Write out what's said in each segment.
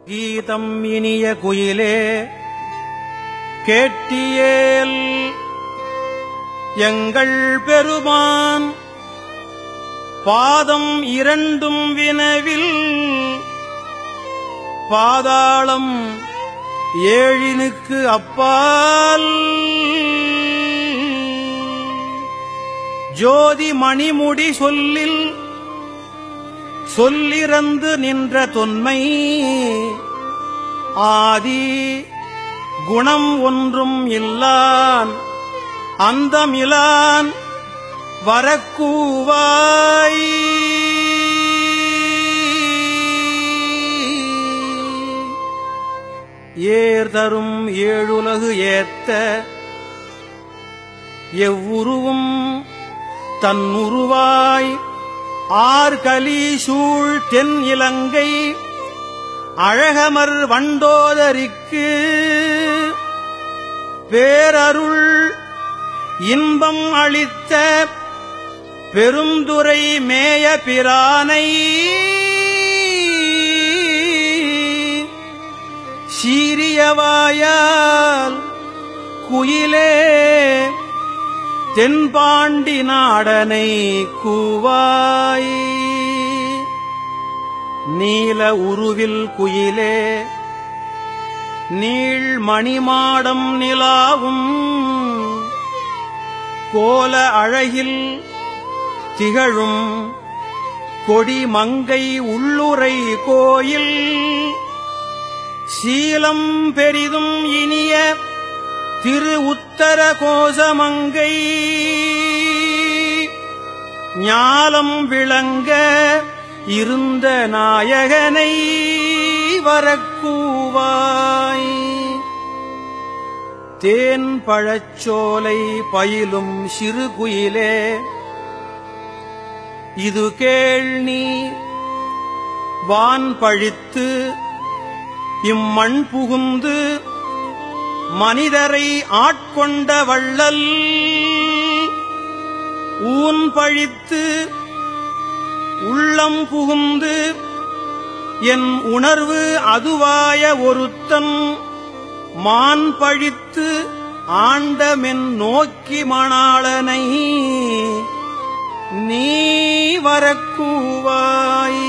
கீதம் இனிய குயிலே கேட்டியேல் எங்கள் பெருமான் பாதம் இரண்டும் வினவில் பாதாளம் ஏழினுக்கு அப்பால் ஜோதி மணிமுடி சொல்லில் சொல்லிறந்து நின்ற தொன்மை ஆதி குணம் ஒன்றும் இல்லான் அந்தமிலான் வரக்கூவாய் ஏர் தரும் ஏழுலகு ஏத்த எவ்வுருவும் தன்னுருவாய் ஆர்கலி சூழ் தென் இலங்கை அழகமர் வண்டோதரிக்கு பேரருள் இன்பம் அளித்த பெருந்துரை மேய பிரானை சீரியவாயால் குயிலே தென்பாண்டி நாடனை கூவாய் நீல உருவில் குயிலே நீள் மணிமாடம் நிலாவும் கோல அழகில் திகழும் கொடி மங்கை உள்ளுரை கோயில் சீலம் பெரிதும் இனிய திரு உத்தர கோசமங்கை ஞாலம் விளங்க இருந்த நாயகனை வரக்கூவாய் தேன் பழச்சோலை பயிலும் சிறு குயிலே இது கேள் நீ வான் பழித்து இம்மண் புகுந்து மனிதரை ஆட்கொண்ட வள்ளல் ஊன் பழித்து உள்ளம் புகுந்து என் உணர்வு அதுவாய ஒருத்தன் மான் பழித்து ஆண்டமென் நோக்கி மணாளனை நீ வரக்கூவாய்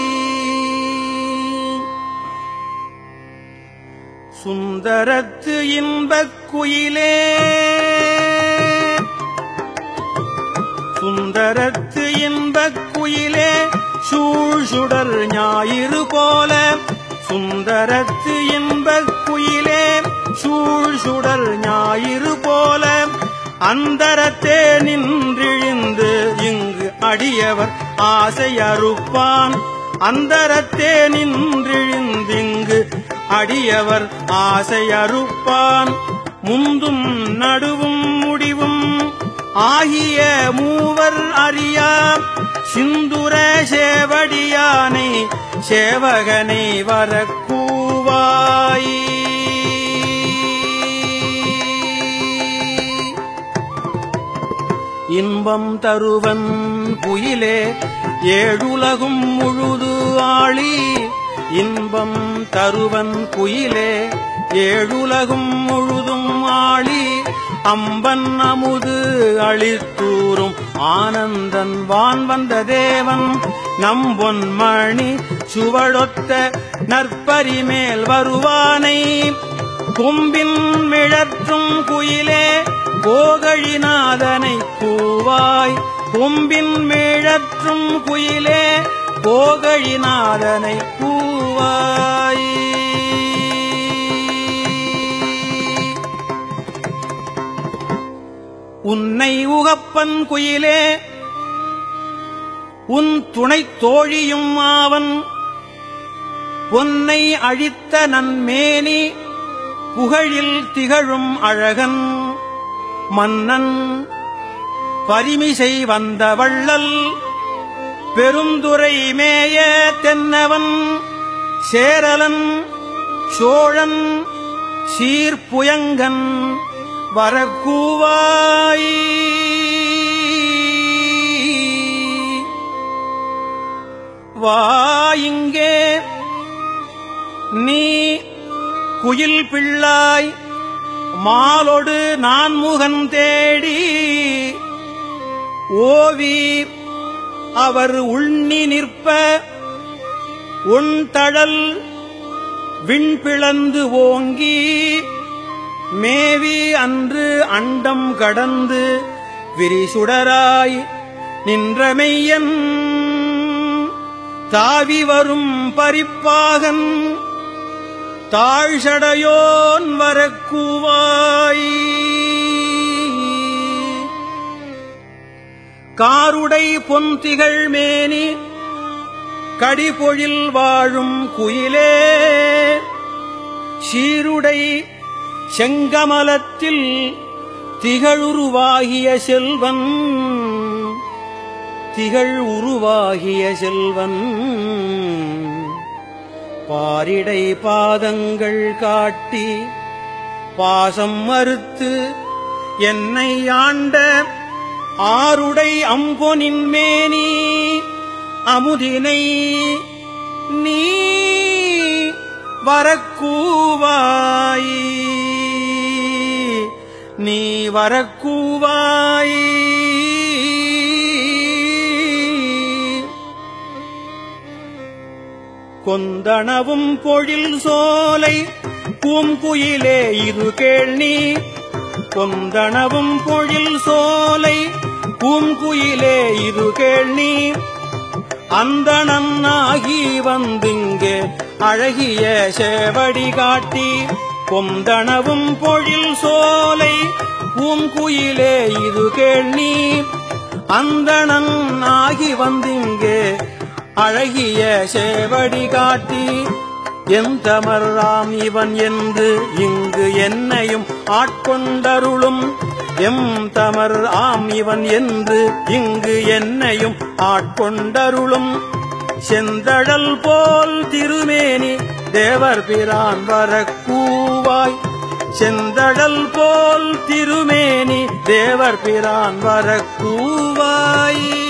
சுந்தரத்து இன்பக் குயிலே சுந்தரத்து இன்பக் குயிலே சூழ் சுடர் ஞாயிறு போல சுந்தரத்து இன்பக் குயிலே சூழ் சுடர் ஞாயிறு போல அந்தரத்தே நின்றிழிந்து இங்கு அடியவர் ஆசை அறுப்பான் அந்தரத்தே நின்றிழிந்திங்கு அடியவர் ஆசை அறுப்பான் முந்தும் நடுவும் முடிவும் ஆகிய மூவர் அறியா சிந்துர சேவடியானை சேவகனை வரக்கூவாய் இன்பம் தருவன் குயிலே ஏழுலகும் முழுது ஆளி இன்பம் தருவன் குயிலே ஏழுலகும் முழுதும் ஆளி அம்பன் அமுது அளித்தூரும் ஆனந்தன் வான் வந்த தேவன் நம்பொன் மணி சுவடொத்த நற்பரி மேல் வருவானை கொம்பின் மிழற்றும் குயிலே கோகழிநாதனை கூவாய் கொம்பின் மிழற்றும் குயிலே கோகழிநாதனை கூவாய் உன்னை உகப்பன் குயிலே உன் துணைத் தோழியும் ஆவன் பொன்னை அழித்த நன்மேனி புகழில் திகழும் அழகன் மன்னன் பரிமிசை வந்த வள்ளல் பெருந்துரை மேய தென்னவன் சேரலன் சோழன் சீர்புயங்கன் வரக்கூவாய் வா இங்கே நீ குயில் பிள்ளாய் மாலொடு நான்முகன் தேடி ஓவி அவர் உண்ணி நிற்ப உன் தழல் விண்பிளந்து ஓங்கி மேவி அன்று அண்டம் கடந்து விரிசுடராய் நின்றமெய்யன் தாவி வரும் பரிப்பாகன் தாழ்சடையோன் வரக்கூவாய் காருடை பொந்திகள் மேனி கடிபொழில் வாழும் குயிலே சீருடை செங்கமலத்தில் திகழுருவாகிய செல்வன் திகழ் உருவாகிய செல்வன் பாரிடை பாதங்கள் காட்டி பாசம் மறுத்து என்னை ஆண்ட ஆருடை அம்பொனின் மேனி அமுதினை நீ வரக்கூவாய் நீ வரக்கூவாய் கொந்தனவும் பொழில் சோலை பூங்குயிலே இது கேள்நீ கொந்தனவும் பொழில் சோலை பூங்குயிலே இது கேள்நீ அந்தணனாகி வந்திங்கே அழகிய சேவடி காட்டி கொந்தனவும் பொழில் சோலை பூங்குயிலே இது கேள்நீ அந்தணன் ஆகி வந்திங்கே அழகிய சேவடி காட்டி எந்தமர்ராம் இவன் என்று இங்கு என்னையும் ஆட்கொண்டருளும் எம் தமர் ஆம் இவன் என்று இங்கு என்னையும் ஆட்கொண்டருளும் செந்தழல் போல் திருமேனி தேவர் பிரான் வரக்கூவாய் செந்தழல் போல் திருமேனி தேவர் பிரான் வரக்கூவாய்